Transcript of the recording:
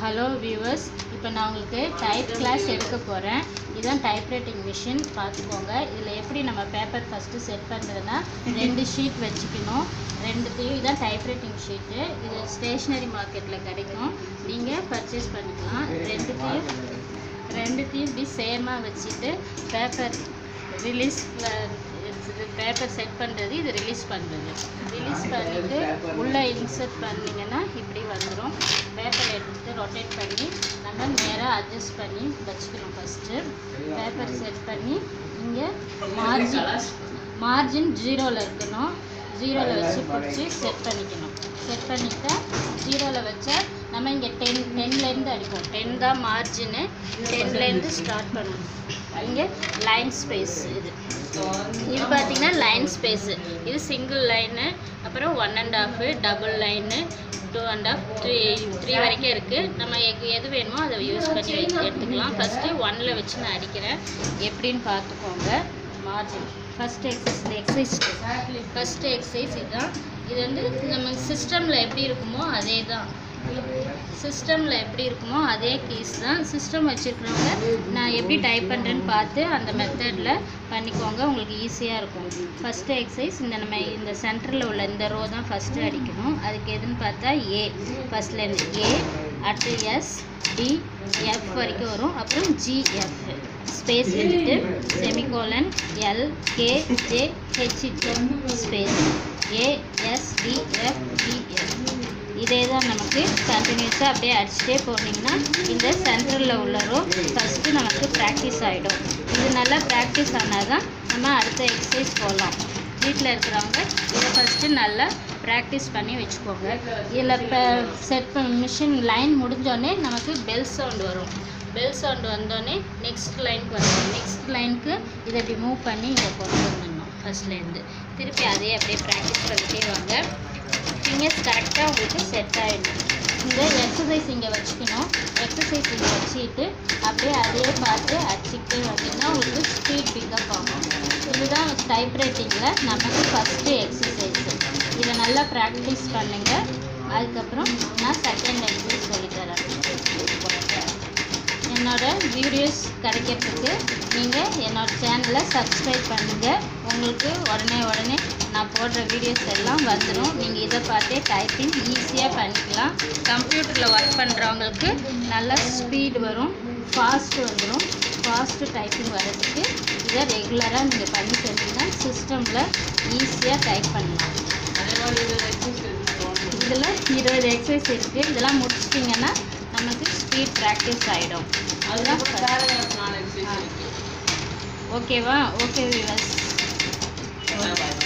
hello viewers இப்போ நான் உங்களுக்கு டைப் கிளாஸ் எடுக்க போகிறேன் இதுதான் டைப்ரைட்டிங் மிஷின் பார்த்துக்கோங்க இதில் எப்படி நம்ம பேப்பர் ஃபஸ்ட்டு செட் பண்ணுறதுன்னா ரெண்டு ஷீட் வச்சுக்கணும் ரெண்டுத்தையும் இதுதான் டைப்ரைட்டிங் ஷீட்டு இது ஸ்டேஷ்னரி மார்க்கெட்டில் கிடைக்கும் நீங்கள் பர்ச்சேஸ் பண்ணிக்கலாம் ரெண்டுத்தையும் ரெண்டுத்தையும் இப்படி சேமாக வச்சுட்டு பேப்பர் ரிலீஸ் பேப்பர் செட் பண்ணுறது இது ரிலீஸ் பண்ணுறது ரிலீஸ் பண்ணிவிட்டு உள்ளே இன்சர்ட் பண்ணிங்கன்னா இப்படி வந்துடும் பேப்பர் எடுத்து ரொட்டேட் பண்ணி நம்ம நேராக அட்ஜஸ்ட் பண்ணி வச்சுக்கணும் ஃபஸ்ட்டு பேப்பர் செட் பண்ணி இங்கே மார்ஜின் மார்ஜின் ஜீரோவில் இருக்கணும் ஜீரோவில் வச்சு பிடிச்சி செட் பண்ணிக்கணும் செட் பண்ணிட்டா ஜீரோவில் வச்சா நம்ம இங்கே டென் டென்லேருந்து அடிப்போம் டென் தான் மார்ஜினு டென்லேருந்து ஸ்டார்ட் பண்ணணும் இங்கே லைன் ஸ்பேஸ் இது இது பார்த்தீங்கன்னா லைன் ஸ்பேஸு இது சிங்கிள் லைனு அப்புறம் one and half double line two and half three three வரைக்கும் இருக்குது நம்ம எது எது வேணுமோ அதை யூஸ் பண்ணி வை- எடுத்துக்கலாம் ஃபஸ்ட்டு ஒன்னில் வச்சு நான் அடிக்கிறேன் எப்படின்னு பார்த்துக்கோங்க margin first exercise exercise first exercise இதுதான் இது வந்து நம்ம சிஸ்டமில் எப்படி இருக்குமோ அதே தான் சிஸ்டமில் எப்படி இருக்குமோ அதே கீஸ் தான் சிஸ்டம் வச்சுருக்கிறவங்க நான் எப்படி டைப் பண்ணுறேன்னு பார்த்து அந்த மெத்தடில் பண்ணிக்கோங்க உங்களுக்கு ஈஸியாக இருக்கும் ஃபஸ்ட்டு எக்ஸசைஸ் இந்த நம்ம இந்த சென்டரில் உள்ள இந்த ரோ தான் ஃபஸ்ட்டு அடிக்கணும் அதுக்கு எதுன்னு பார்த்தா ஏ ஃபஸ்ட்லேருந்து ஏ அடுத்து எஸ் டி எஃப் வரைக்கும் வரும் அப்புறம் ஜிஎஃப் ஸ்பேஸ் விட்டுட்டு semicolon L K J H space A S D F GF இதே தான் நமக்கு கண்டினியூஸாக அப்படியே அடிச்சுட்டே போனீங்கன்னா இந்த சென்டரில் உள்ள ரோ ஃபஸ்ட்டு நமக்கு ப்ராக்டிஸ் ஆகிடும் இது நல்லா ப்ராக்டிஸ் ஆனால் தான் நம்ம அடுத்த எக்ஸசைஸ் போகலாம் வீட்டில் இருக்கிறவங்க இதை ஃபஸ்ட்டு நல்லா ப்ராக்டிஸ் பண்ணி வச்சுக்கோங்க இதில் இப்போ செட் மிஷின் லைன் முடிஞ்சோடனே நமக்கு பெல் சவுண்ட் வரும் பெல் சவுண்ட் வந்தோடனே நெக்ஸ்ட் லைனுக்கு வரும் நெக்ஸ்ட் லைனுக்கு இதை இப்படி மூவ் பண்ணி இங்கே கொண்டு வந்துடணும் ஃபஸ்ட்லேருந்து திருப்பி அதே அப்படியே ப்ராக்டிஸ் பண்ணிட்டே வாங்க ஃபிங்கர்ஸ் கரெக்டாக உங்களுக்கு செட் ஆகிடும் இந்த எக்ஸசைஸ் இங்கே வச்சுக்கணும் எக்ஸசைஸ் இங்கே வச்சுக்கிட்டு அப்படியே அதே பார்த்து அடிச்சுக்கிட்டே வந்தீங்கன்னா உங்களுக்கு ஸ்பீட் பிக்கப் ஆகும் இதுதான் டைப் ரைட்டிங்கில் நமக்கு ஃபஸ்ட்டு எக்ஸசைஸ் இதை நல்லா ப்ராக்டிஸ் பண்ணுங்கள் அதுக்கப்புறம் நான் செகண்ட் எக்ஸசைஸ் சொல்லித்தரேன் என்னோட வீடியோஸ் கிடைக்கிறதுக்கு நீங்கள் என்னோட சேனலை சப்ஸ்கிரைப் பண்ணுங்கள் உங்களுக்கு உடனே உடனே நான் போடுற வீடியோஸ் எல்லாம் வந்துடும் நீங்கள் இதை பார்த்தே டைப்பிங் ஈஸியாக பண்ணிக்கலாம் கம்ப்யூட்டரில் ஒர்க் பண்ணுறவங்களுக்கு நல்ல ஸ்பீடு வரும் ஃபாஸ்ட் வந்துடும் ஃபாஸ்ட்டு டைப்பிங் வர்றதுக்கு இதை ரெகுலராக நீங்கள் பண்ணி தந்தீங்கன்னா சிஸ்டமில் ஈஸியாக டைப் பண்ணலாம் இதில் இருபது எக்ஸசைஸ் இருக்குது இதெல்லாம் முடிச்சிட்டிங்கன்னா நமக்கு ஸ்பீட் ப்ராக்டிஸ் ஆகிடும் அதுதான் ஓகேவா ஓகே விவஸ்